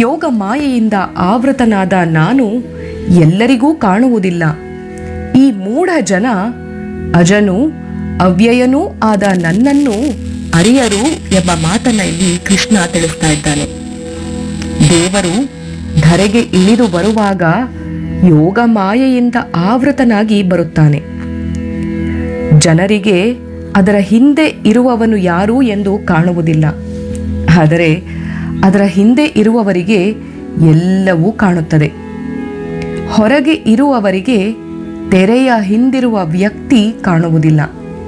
ಯೋಗ ಮಾಯೆಯಿಂದ ಆವೃತನಾದ ನಾನು ಎಲ್ಲರಿಗೂ ಕಾಣುವುದಿಲ್ಲ ಈ ಮೂಢ ಜನ ಅಜನು ಅವ್ಯಯನೂ ಆದ ನನ್ನನ್ನು ಅರಿಯರು ಎಂಬ ಮಾತನ್ನ ಇಲ್ಲಿ ಕೃಷ್ಣ ತಿಳಿಸ್ತಾ ಇದ್ದಾನೆ ದೇವರು ಧರೆಗೆ ಇಳಿದು ಬರುವಾಗ ಯೋಗ ಮಾಯೆಯಿಂದ ಆವೃತನಾಗಿ ಬರುತ್ತಾನೆ ಜನರಿಗೆ ಅದರ ಹಿಂದೆ ಇರುವವನು ಯಾರು ಎಂದು ಕಾಣುವುದಿಲ್ಲ ಆದರೆ ಅದರ ಹಿಂದೆ ಇರುವವರಿಗೆ ಎಲ್ಲವೂ ಕಾಣುತ್ತದೆ ಹೊರಗೆ ಇರುವವರಿಗೆ ತೆರೆಯ ಹಿಂದಿರುವ ವ್ಯಕ್ತಿ ಕಾಣುವುದಿಲ್ಲ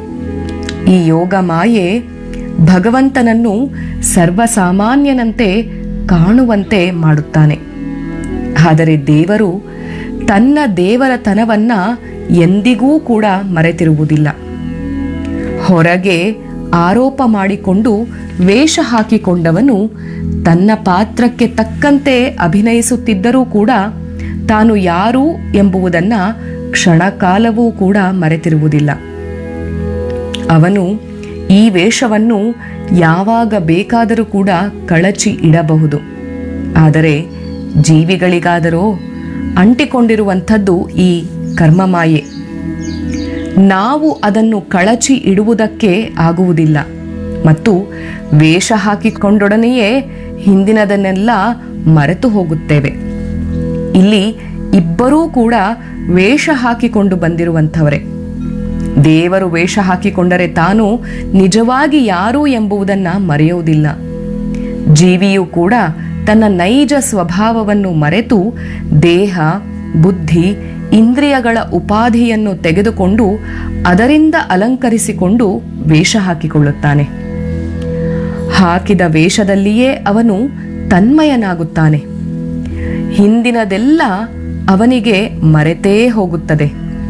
ಈ ಯೋಗ ಮಾಯೆ ಭಗವಂತನನ್ನು ಸರ್ವಸಾಮಾನ್ಯನಂತೆ ಕಾಣುವಂತೆ ಮಾಡುತ್ತಾನೆ ಆದರೆ ದೇವರು ತನ್ನ ದೇವರತನವನ್ನ ಎಂದಿಗೂ ಕೂಡ ಮರೆತಿರುವುದಿಲ್ಲ ಹೊರಗೆ ಆರೋಪ ಮಾಡಿಕೊಂಡು ವೇಷ ಹಾಕಿಕೊಂಡವನು ತನ್ನ ಪಾತ್ರಕ್ಕೆ ತಕ್ಕಂತೆ ಅಭಿನಯಿಸುತ್ತಿದ್ದರೂ ಕೂಡ ತಾನು ಯಾರು ಎಂಬುದನ್ನ ಕ್ಷಣಕಾಲವೂ ಕೂಡ ಮರೆತಿರುವುದಿಲ್ಲ ಅವನು ಈ ವೇಷವನ್ನು ಯಾವಾಗ ಬೇಕಾದರೂ ಕೂಡ ಕಳಚಿ ಇಡಬಹುದು ಆದರೆ ಜೀವಿಗಳಿಗಾದರೋ ಅಂಟಿಕೊಂಡಿರುವಂಥದ್ದು ಈ ಕರ್ಮಮಾಯೆ ನಾವು ಅದನ್ನು ಕಳಚಿ ಇಡುವುದಕ್ಕೆ ಆಗುವುದಿಲ್ಲ ಮತ್ತು ವೇಷ ಹಾಕಿಕೊಂಡೊಡನೆಯೇ ಹಿಂದಿನದನ್ನೆಲ್ಲ ಮರೆತು ಹೋಗುತ್ತೇವೆ ಇಲ್ಲಿ ಇಬ್ಬರೂ ಕೂಡ ವೇಷ ಹಾಕಿಕೊಂಡು ಬಂದಿರುವಂಥವರೇ ದೇವರು ವೇಷ ಹಾಕಿಕೊಂಡರೆ ತಾನು ನಿಜವಾಗಿ ಯಾರು ಎಂಬುದನ್ನ ಮರೆಯುವುದಿಲ್ಲ ಜೀವಿಯು ಕೂಡ ತನ್ನ ನೈಜ ಸ್ವಭಾವವನ್ನು ಮರೆತು ದೇಹ ಬುದ್ಧಿ ಇಂದ್ರಿಯಗಳ ಉಪಾಧಿಯನ್ನು ತೆಗೆದುಕೊಂಡು ಅದರಿಂದ ಅಲಂಕರಿಸಿಕೊಂಡು ವೇಷ ಹಾಕಿಕೊಳ್ಳುತ್ತಾನೆ ಹಾಕಿದ ವೇಷದಲ್ಲಿಯೇ ಅವನು ತನ್ಮಯನಾಗುತ್ತಾನೆ ಹಿಂದಿನದೆಲ್ಲ ಅವನಿಗೆ ಮರೆತೇ ಹೋಗುತ್ತದೆ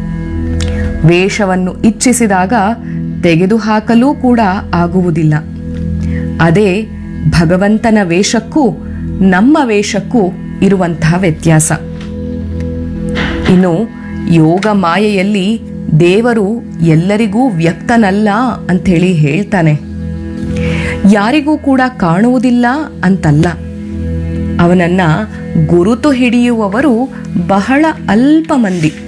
ವೇಷವನ್ನು ಇಚ್ಛಿಸಿದಾಗ ತೆಗೆದುಹಾಕಲೂ ಕೂಡ ಆಗುವುದಿಲ್ಲ ಅದೇ ಭಗವಂತನ ವೇಷಕ್ಕೂ ನಮ್ಮ ವೇಷಕ್ಕೂ ಇರುವಂತಹ ವ್ಯತ್ಯಾಸ ಇನ್ನು ಯೋಗ ಮಾಯೆಯಲ್ಲಿ ದೇವರು ಎಲ್ಲರಿಗೂ ವ್ಯಕ್ತನಲ್ಲ ಅಂಥೇಳಿ ಹೇಳ್ತಾನೆ ಯಾರಿಗೂ ಕೂಡ ಕಾಣುವುದಿಲ್ಲ ಅಂತಲ್ಲ ಅವನನ್ನ ಗುರುತು ಹಿಡಿಯುವವರು ಬಹಳ ಅಲ್ಪ ಮಂದಿ